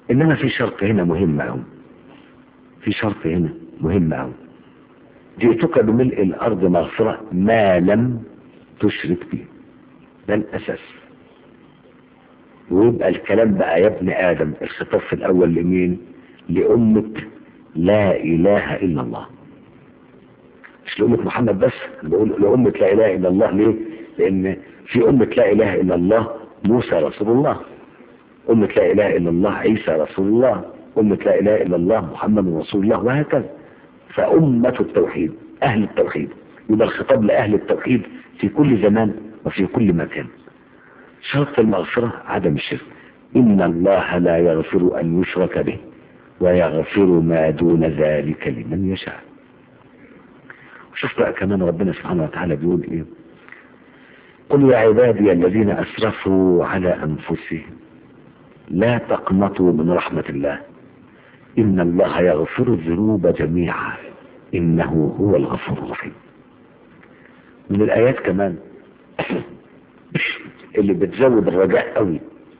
إنما في شرط هنا مهم أوي في شرط هنا مهم أوي جئتك بملء الأرض مغفرة ما لم تشرك به ده الأساس ويبقى الكلام بقى يا ابن آدم الخطاب في الأول لمين لأمة لا إله إلا الله مش لأمة محمد بس أنا بقول لأمة لا إله إلا الله ليه لأن في أمة لا إله إلا الله موسى رسول الله أمة لا إله إلا الله عيسى رسول الله أمة لا إله إلا الله محمد رسول الله وهكذا فأمة التوحيد أهل التوحيد يبقى الخطاب لأهل التوحيد في كل زمان وفي كل مكان شرط المغفرة عدم الشرك إن الله لا يغفر أن يشرك به ويغفر ما دون ذلك لمن يشاء شوف بقى كمان ربنا سبحانه وتعالى بيقول إيه قل يا عبادي الذين أسرفوا على أنفسهم لا تقنطوا من رحمة الله إن الله يغفر الذنوب جميعا إنه هو الغفور الرحيم من الآيات كمان اللي بتزود الرجاء قوي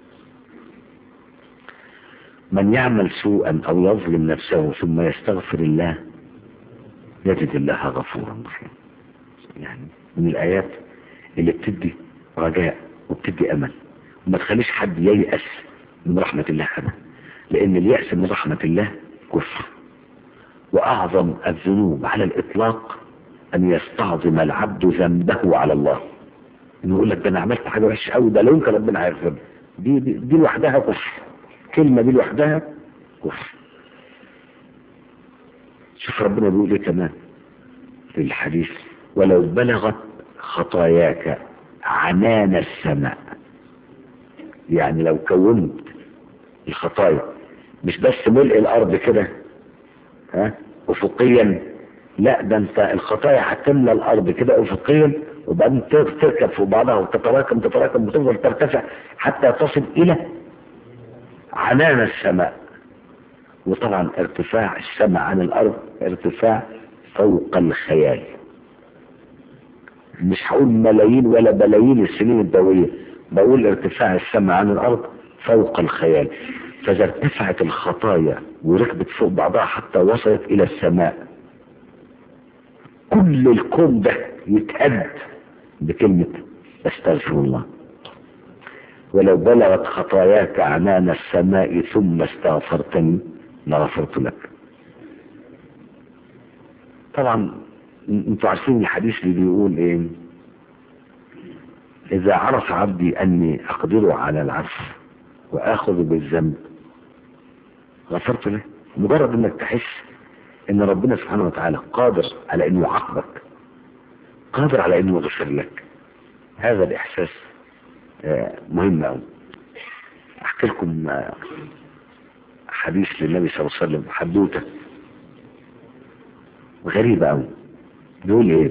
من يعمل سوءا أو يظلم نفسه ثم يستغفر الله يجد الله غفورا رحيما يعني من الآيات اللي بتدي رجاء وبتدي أمل وما تخليش حد ييأس من رحمة الله أبدا لأن اليأس من رحمة الله كفر وأعظم الذنوب على الإطلاق أن يستعظم العبد ذنبه على الله إنه يقول لك ده أنا عملت حاجة وحشة قوي ده لا يمكن ربنا هيغفر دي, دي, دي لوحدها كفر كلمة دي لوحدها كفر شوف ربنا بيقول ايه كمان في الحديث ولو بلغت خطاياك عنان السماء يعني لو كونت الخطايا مش بس ملء الارض كده ها افقيا لا ده انت الخطايا هتملى الارض كده افقيا وبعدين تركب فوق بعضها وتتراكم تتراكم وتفضل ترتفع حتى تصل الى عنان السماء وطبعا ارتفاع السماء عن الارض ارتفاع فوق الخيال مش هقول ملايين ولا بلايين السنين الضوئية بقول ارتفاع السماء عن الارض فوق الخيال فاذا ارتفعت الخطايا وركبت فوق بعضها حتى وصلت الى السماء كل الكون ده يتهد بكلمة استغفر الله ولو بلغت خطاياك عنان السماء ثم استغفرتني لغفرت لك طبعا انتوا عارفين الحديث اللي بيقول ايه اذا عرف عبدي اني اقدر على العفو واخذ بالذنب غفرت له مجرد انك تحس ان ربنا سبحانه وتعالى قادر على انه يعاقبك قادر على انه يغفر لك هذا الاحساس مهم قوي احكي لكم حديث للنبي صلى الله عليه وسلم حدوته غريبة قوي بيقول ايه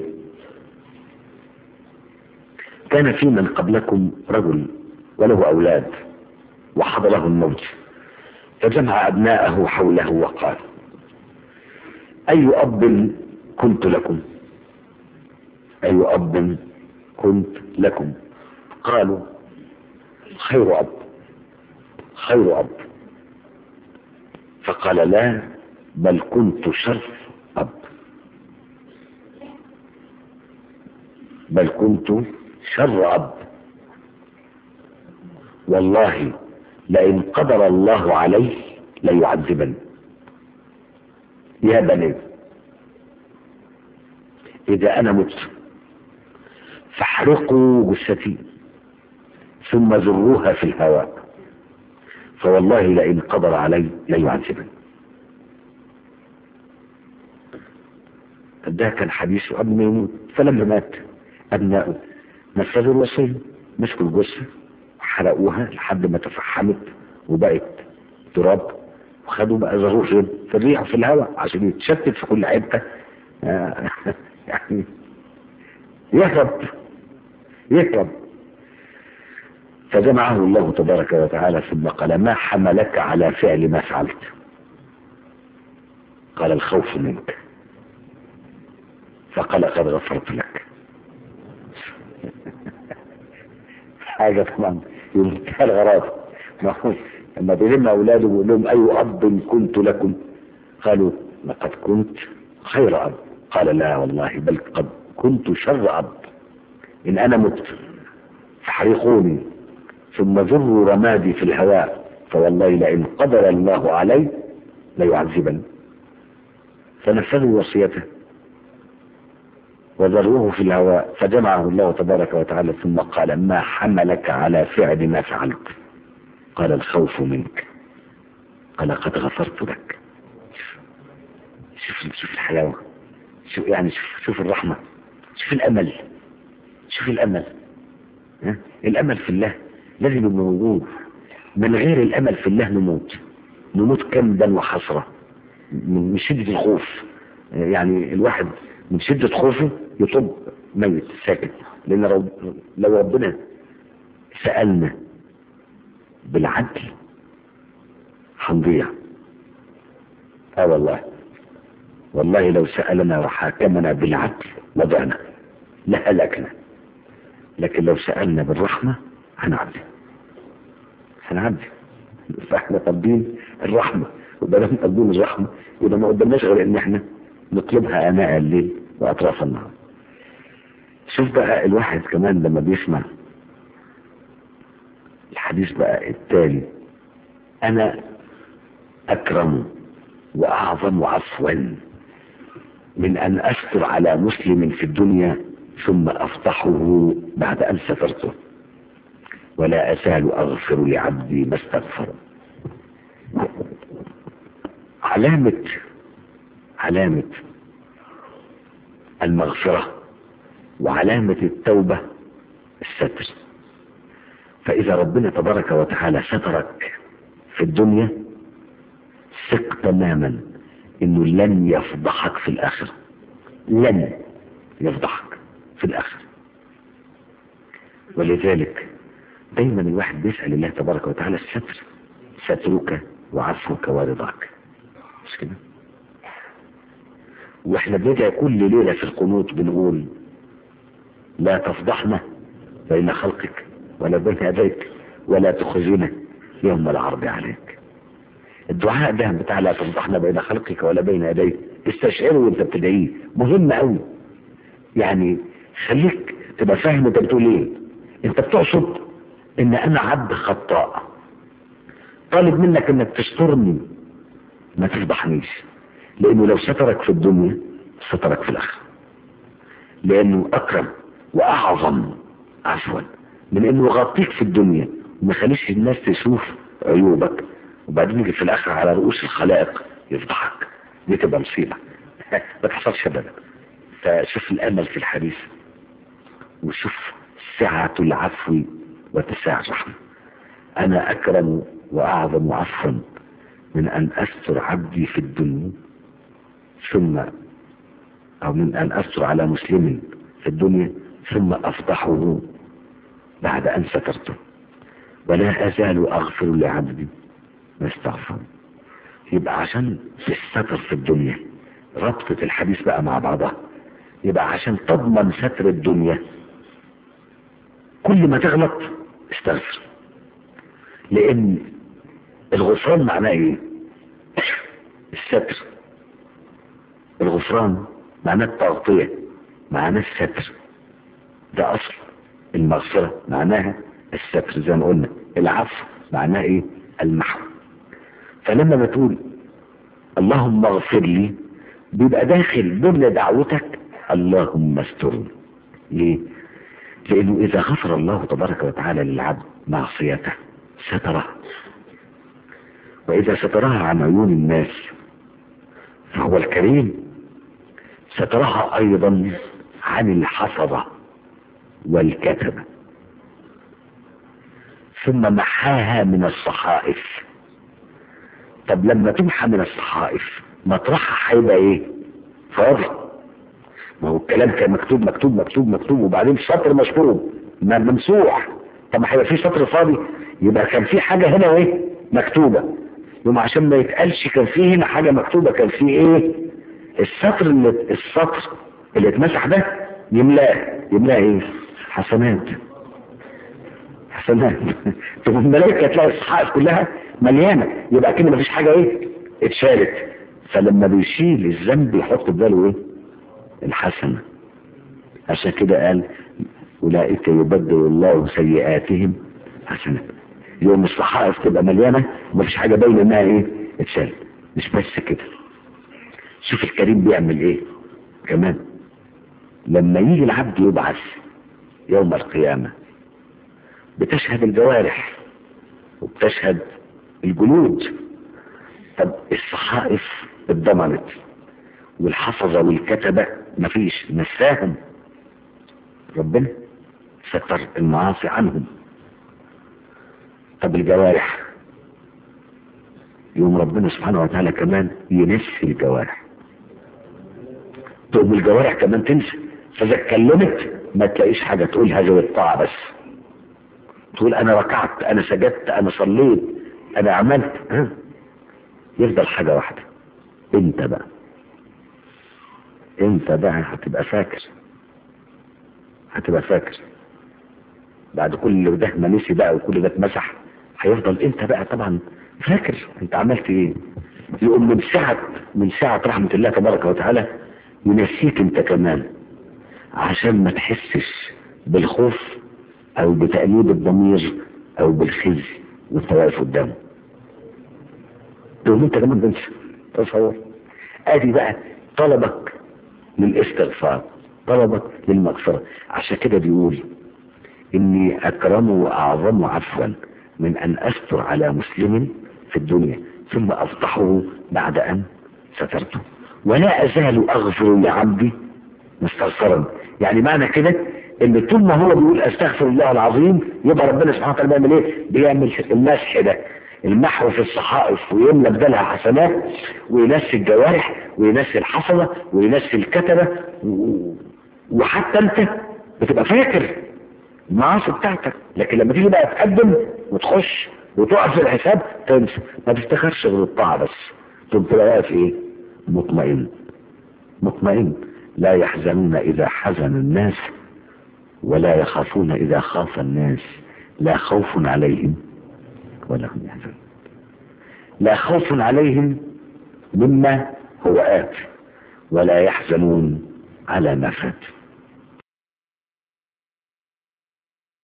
كان في من قبلكم رجل وله اولاد وحضره الموت فجمع ابناءه حوله وقال اي اب كنت لكم اي اب كنت لكم قالوا خير اب خير اب فقال لا بل كنت شر اب بل كنت شر اب والله لئن قدر الله عليه ليعذبني يا بني اذا انا مت فاحرقوا جثتي ثم ذروها في الهواء فوالله لئن قدر علي ليعذبني ده كان حديثه قبل ما يموت فلما مات ابنائه نفذوا الوصيه مسكوا الجثه وحرقوها لحد ما تفحمت وبقت تراب وخدوا بقى ظهور فين في الريح وفي الهواء عشان يتشتت في كل حته يعني يهرب يهرب فجمعه الله تبارك وتعالى ثم قال ما حملك على فعل ما فعلت قال الخوف منك فقال قد غفرت لك حاجة طبعا يمتها الغرابة ما هو لما بيلم اولاده بيقول لهم اي اب كنت لكم قالوا لقد كنت خير اب قال لا والله بل قد كنت شر اب ان انا مت فحرقوني ثم ذروا رمادي في الهواء فوالله لئن قدر الله علي ليعذبني فنفذوا وصيته وذروه في الهواء فجمعه الله تبارك وتعالى ثم قال ما حملك على فعل ما فعلت قال الخوف منك قال قد غفرت لك شوف شوف الحلاوة شوف يعني شوف, شوف الرحمة شوف الأمل شوف الأمل ها؟ الأمل في الله لازم يبقى موجود من غير الأمل في الله نموت نموت كمدا وحسرة من شدة الخوف يعني الواحد من شدة خوفه يطب ميت ساكت لأن رب لو ربنا سألنا بالعدل هنضيع اه والله والله لو سألنا وحاكمنا بالعدل لضعنا لهلكنا لكن لو سألنا بالرحمة هنعدي هنعدي فاحنا طالبين الرحمة وبدل طالبين الرحمة يبقى ما قدامناش غير ان احنا نطلبها اناء الليل واطراف النهار شوف بقى الواحد كمان لما بيسمع الحديث بقى التالي انا اكرم واعظم عفوا من ان استر على مسلم في الدنيا ثم افضحه بعد ان سترته ولا ازال اغفر لعبدي ما استغفر علامة علامة المغفرة وعلامة التوبة الستر فإذا ربنا تبارك وتعالى سترك في الدنيا ثق تماما انه لن يفضحك في الاخرة لن يفضحك في الاخرة ولذلك دايما الواحد بيسأل الله تبارك وتعالى الستر سترك وعفوك ورضاك مش كده واحنا بندعي كل ليلة في القنوت بنقول لا تفضحنا بين خلقك ولا بين يديك ولا تخزنا يوم العرض عليك الدعاء ده بتاع لا تفضحنا بين خلقك ولا بين يديك استشعره وانت بتدعيه مهم قوي يعني خليك تبقى فاهم انت بتقول ايه انت بتقصد ان انا عبد خطاء طالب منك انك تسترني ما تفضحنيش لانه لو سترك في الدنيا سترك في الاخره لانه اكرم واعظم عفوا من انه يغطيك في الدنيا وما يخليش الناس تشوف عيوبك وبعدين يجي في الاخر على رؤوس الخلائق يفضحك دي تبقى مصيبه ما تحصلش ابدا فشوف الامل في الحديث وشوف سعة العفو وتساع الرحمة انا اكرم واعظم عفوا من ان استر عبدي في الدنيا ثم او من ان استر على مسلم في الدنيا ثم افضحه بعد ان سترته ولا ازال اغفر لعبدي ما استغفر يبقى عشان الستر في الدنيا ربطة الحديث بقى مع بعضها يبقى عشان تضمن ستر الدنيا كل ما تغلط استغفر لان الغفران معناه ايه الستر الغفران معناه التغطية معناه الستر ده اصل المغفرة معناها الستر زي ما قلنا العفو معناه ايه المحو فلما بتقول اللهم اغفر لي بيبقى داخل ضمن دعوتك اللهم استرني ليه لانه اذا غفر الله تبارك وتعالى للعبد معصيته ستره واذا سترها عن عيون الناس فهو الكريم سترها ايضا عن الحفظة والكتبة ثم محاها من الصحائف طب لما تمحى من الصحائف مطرحها هيبقى ايه فاضي ما هو الكلام كان مكتوب مكتوب مكتوب مكتوب وبعدين سطر مشطوب ممسوح طب ما هيبقى في سطر فاضي يبقى كان في حاجة هنا ايه مكتوبة يوم عشان ما يتقالش كان في هنا حاجة مكتوبة كان في ايه السطر اللي السطر اللي اتمسح ده يملاه يملاه ايه حسنات حسنات طب الملائكة تلاقي الصحائف كلها مليانة يبقى كده مفيش حاجة ايه اتشالت فلما بيشيل الذنب يحط في باله ايه الحسنة عشان كده قال أولئك يبدل الله سيئاتهم حسنات يوم الصحائف تبقى مليانة ومفيش حاجة باينة انها ايه اتشالت مش بس كده شوف الكريم بيعمل ايه كمان لما يجي العبد يبعث يوم القيامة بتشهد الجوارح وبتشهد الجلود طب الصحائف اتضمنت والحفظة والكتبة مفيش نساهم ربنا ستر المعاصي عنهم طب الجوارح يوم ربنا سبحانه وتعالى كمان ينسي الجوارح تقوم الجوارح كمان تنسى فاذا اتكلمت ما تلاقيش حاجة تقولها غير الطاعة بس تقول انا ركعت انا سجدت انا صليت انا عملت ها يفضل حاجة واحدة انت بقى انت بقى هتبقى فاكر هتبقى فاكر بعد كل ده ما نسي بقى وكل ده اتمسح هيفضل انت بقى طبعا فاكر انت عملت ايه يقوم من ساعة من ساعة رحمة الله تبارك وتعالى ينسيك انت كمان عشان ما تحسش بالخوف او بتأنيب الضمير او بالخزي وانت واقف قدامه تقوم انت كمان تنسى تصور ادي بقى طلبك للاستغفار طلبك للمغفرة عشان كده بيقول اني اكرم واعظم عفوا من ان استر على مسلم في الدنيا ثم افضحه بعد ان سترته ولا ازال اغفر لعبدي مستغفرا يعني معنى كده ان طول ما هو بيقول استغفر الله العظيم يبقى ربنا سبحانه وتعالى بيعمل ايه بيعمل المسح ده المحو في الصحائف ويملى بدلها حسنات وينسي الجوارح وينسي الحصلة وينسي الكتبة وحتى انت بتبقى فاكر المعاصي بتاعتك لكن لما تيجي بقى تقدم وتخش وتقف في الحساب تنسى ما تفتخرش غير الطاعة بس تقوم تبقى واقف ايه مطمئن مطمئن لا يحزنون اذا حزن الناس ولا يخافون اذا خاف الناس لا خوف عليهم ولا هم يحزنون لا خوف عليهم مما هو آت ولا يحزنون على ما فات